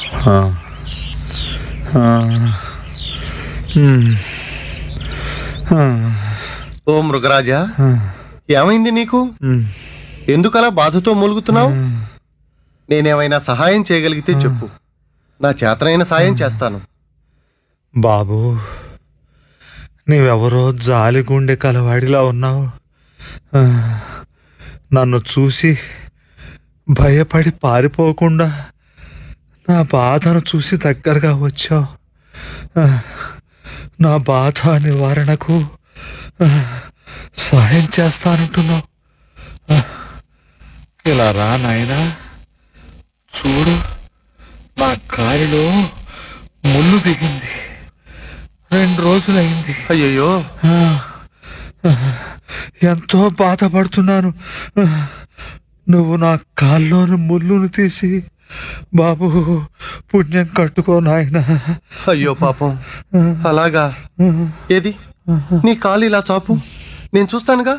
ఆ. ఆ. ఉమ్. ఆ. ఓ మృగరాజా ఆ. ఏమైంది నీకు ఉమ్. ఎందుకలా బాధతో మూలుగుతున్నావు నేనేమైనా సహాయం చేయగలిగితే చెప్పు నా చేతనైన సాయం చేస్తాను బాబు నీవెవరో జాలి గుండె కలవాడిలా ఉన్నావు ఆ, నన్ను చూసి భయపడి పారిపోకుండా నా బాధను చూసి దగ్గరగా వచ్చావు ఆ, నా బాధ నివారణకు ఆ, సహాయం చేస్తానంటున్నావు ఆ, ఇలా రా నాయనా చూడు నా కాలిలో ముళ్ళు దిగింది రెండు రోజులైంది అయ్యయ్యో ఆ, ఆ, ఎంతో బాధపడుతున్నాను ఆ, నువ్వు నా కాల్లోని ముళ్ళును తీసి బాబు పుణ్యం కట్టుకో నాయన అయ్యో పాపం అలాగా ఏది నీ కాలు ఇలా చాపు నేను చూస్తానుగా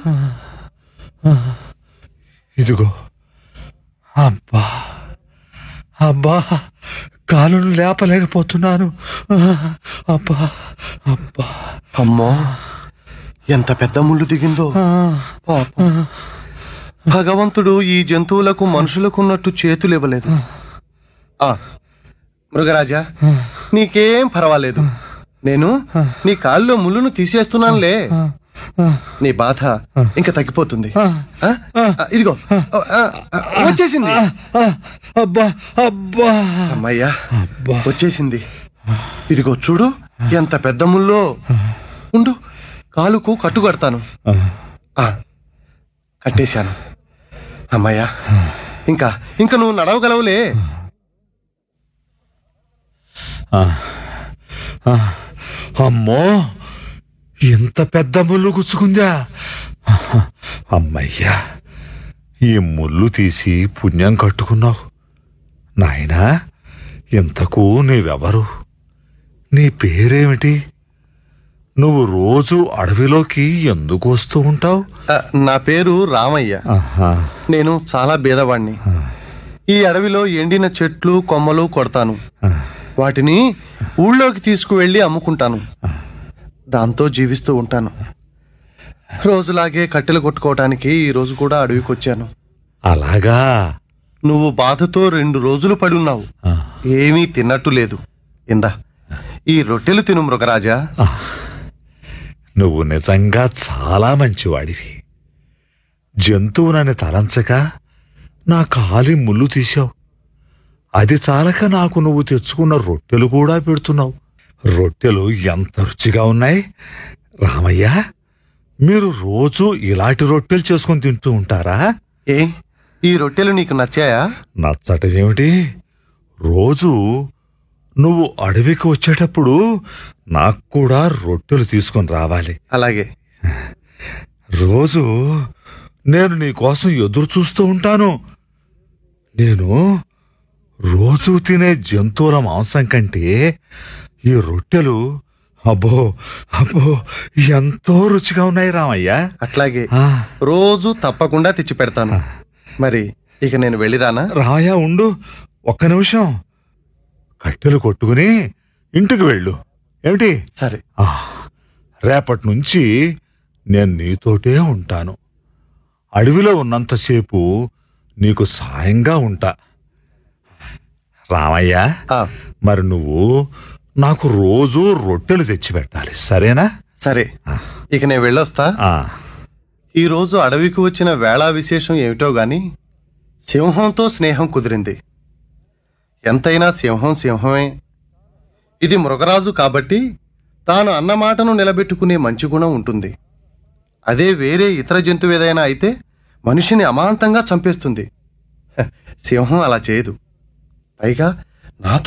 ఇదిగో అబ్బా అబ్బా కాలును లేపలేకపోతున్నాను ఆ, అబ్బా అబ్బా అమ్మో ఎంత పెద్ద ముళ్ళు దిగిందో ఆ, పాపం భగవంతుడు ఈ జంతువులకు మనుషులకు ఉన్నట్టు చేతులు ఇవ్వలేదు ఆ మృగరాజా నీకేం పర్వాలేదు నేను నీ కాల్లో ముళ్ళును తీసేస్తున్నానులే ఆ, ఆ, నీ బాధ ఇంకా తగ్గిపోతుంది ఆ. ఆ? ఆ, ఇదిగో ఆ, ఆ, వచ్చేసింది ఆ, అబ్బా అబ్బా అమ్మయ్యా అబ్బా వచ్చేసింది ఇదిగో చూడు ఎంత పెద్ద ముల్లో ఉండు కాలుకు కట్టు కడతాను ఆ, ఆ, కట్టేశాను అమ్మయ్యా ఇంకా ఇంకా నువ్వు నడవగలవులే ఆ, ఆ, అమ్మో ఇంత పెద్ద ముళ్ళు గుచ్చుకుందా అమ్మయ్యా ఈ ముళ్ళు తీసి పుణ్యం కట్టుకున్నావు నాయనా ఇంతకు నీవెవరు నీ పేరేమిటి నువ్వు రోజు అడవిలోకి ఎందుకు వస్తూ ఉంటావు ఆ, నా పేరు రామయ్య ఆహా నేను చాలా బీదవాణ్ణి ఈ అడవిలో ఎండిన చెట్లు కొమ్మలు కొడతాను ఆ, వాటిని ఊళ్ళోకి తీసుకువెళ్ళి అమ్ముకుంటాను దాంతో జీవిస్తూ ఉంటాను రోజులాగే కట్టెలు కొట్టుకోవటానికి ఈ రోజు కూడా అడవికి వచ్చాను అలాగా నువ్వు బాధతో రెండు రోజులు పడి ఉన్నావు ఆ, ఏమీ తిన్నట్టు లేదు ఇందా ఈ రొట్టెలు తిను మృగరాజా నువ్వు నిజంగా చాలా మంచివాడివి జంతువునని తలంచక నా కాలి ముళ్ళు తీశావు అది చాలక నాకు నువ్వు తెచ్చుకున్న రొట్టెలు కూడా పెడుతున్నావు రొట్టెలు ఎంత రుచిగా ఉన్నాయి రామయ్య మీరు రోజు ఇలాంటి రొట్టెలు చేసుకొని తింటూ ఉంటారా ఏ ఈ రొట్టెలు నీకు నచ్చాయా నచ్చట ఏమిటి రోజు నువ్వు అడవికి వచ్చేటప్పుడు నాకు కూడా రొట్టెలు తీసుకొని రావాలి అలాగే రోజు నేను నీ కోసం ఎదురు చూస్తూ ఉంటాను నేను రోజు తినే జంతువుల మాంసం కంటే ఈ రొట్టెలు అబ్బో అబ్బో ఎంతో రుచిగా ఉన్నాయి రామయ్య అట్లాగే ఆ, రోజు తప్పకుండా తెచ్చి పెడతాను మరి ఇక నేను వెళ్ళిరానా రామయ్య ఉండు ఒక్క నిమిషం కట్టెలు కొట్టుకుని ఇంటికి వెళ్ళు ఏమిటి సరే ఆ, రేపటి నుంచి నేను నీతోటే ఉంటాను అడవిలో ఉన్నంతసేపు నీకు సాయంగా ఉంటా రామయ్య ఆ, మరి నువ్వు నాకు రోజు రొట్టెలు తెచ్చిపెట్టాలి సరేనా సరే ఇక నేను వెళ్ళొస్తా ఆ, ఈ రోజు అడవికి వచ్చిన వేళా విశేషం ఏమిటో గాని సింహంతో స్నేహం కుదిరింది ఎంతైనా సింహం సింహమే ఇది మృగరాజు కాబట్టి తాను అన్న మాటను నిలబెట్టుకునే మంచి గుణం ఉంటుంది అదే వేరే ఇతర జంతువు ఏదైనా అయితే మనిషిని అమాంతంగా చంపేస్తుంది హ, సింహం అలా చేయదు పైగా నాతో